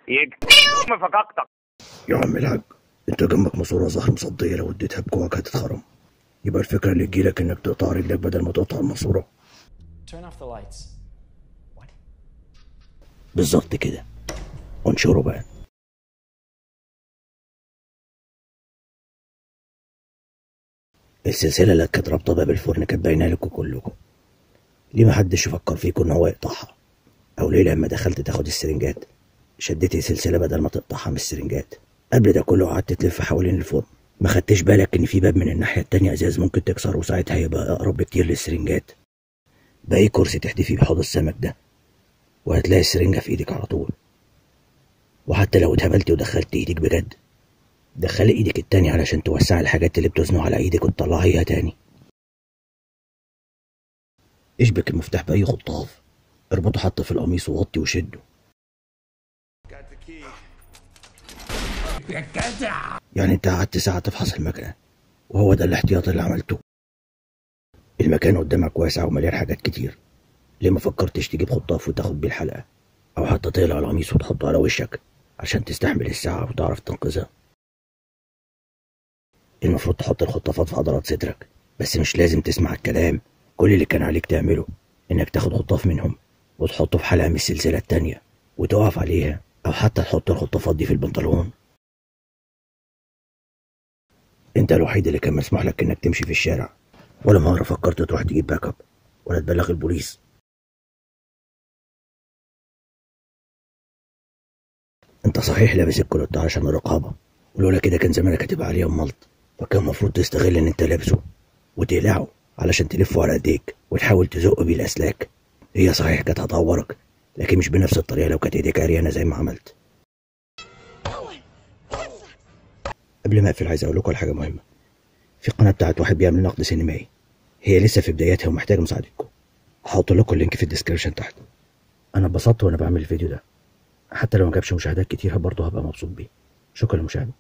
يجي فككتك يا عم الحاج انت جنبك ماسوره ظهر مصديه لو اديتها بكوعك هتتخرم يبقى الفكره اللي تجيلك انك تقطع رجلك بدل ما تقطع الماسوره Turn off the lights. What? بالظبط كده وانشره بقى السلسلة اللي كانت رابطة باب الفرن كانت باينة لكم كلكم ليه محدش يفكر فيكم ان هو يقطعها او ليه لما دخلت تاخد السرنجات شدتي سلسلة بدل ما تقطعها من السرنجات قبل ده كله قعدت تلف حوالين الفرن ما خدتش بالك ان في باب من الناحية التانية ازاز ممكن تكسر وساعتها هيبقى اقرب بكتير للسرنجات باقي كرسي تحدفيه بحوض السمك ده وهتلاقي السرنجة في ايدك على طول وحتى لو اتهبلتي ودخلت ايدك بجد دخلي ايدك التانية علشان توسعي الحاجات اللي بتزنق على ايدك وتطلعيها تاني اشبك المفتاح بأي خطاف اربطه حتى في القميص ووطي وشده يعني انت قعدت ساعة تفحص المكان وهو ده الاحتياط اللي عملته المكان قدامك واسع ومليان حاجات كتير ليه ما فكرتش تجيب خطاف وتاخد بيه الحلقة او حتى تقلع القميص وتحطه على وشك عشان تستحمل الساعة وتعرف تنقذها المفروض تحط الخطافات في عضلات صدرك بس مش لازم تسمع الكلام كل اللي كان عليك تعمله انك تاخد خطاف منهم وتحطه في حلقة من السلسلة التانية وتقف عليها او حتى تحط الخطافات دي في البنطلون انت الوحيد اللي كان مسموح لك انك تمشي في الشارع ولا مرة فكرت تروح تجيب باك اب ولا تبلغ البوليس انت صحيح لابس الكلوت عشان الرقابة ولولا كده كان زمانك هتبقى عليه ملط فكان المفروض تستغل ان انت لابسه وتقلعه علشان تلفه على ايديك وتحاول تزق بيه الاسلاك هي صحيح كانت هتعورك لكن مش بنفس الطريقة لو كانت ايديك عريانة زي ما عملت قبل ما اقفل عايز اقول لكم على حاجة مهمة في قناة بتاعت واحد بيعمل نقد سينمائي هي لسه في بداياتها ومحتاجة مساعدتكم هحط لكم اللينك في الديسكربشن تحت انا اتبسطت وانا بعمل الفيديو ده حتى لو ما جابش مشاهدات كتير برضه هبقى مبسوط بيه شكرا للمشاهدة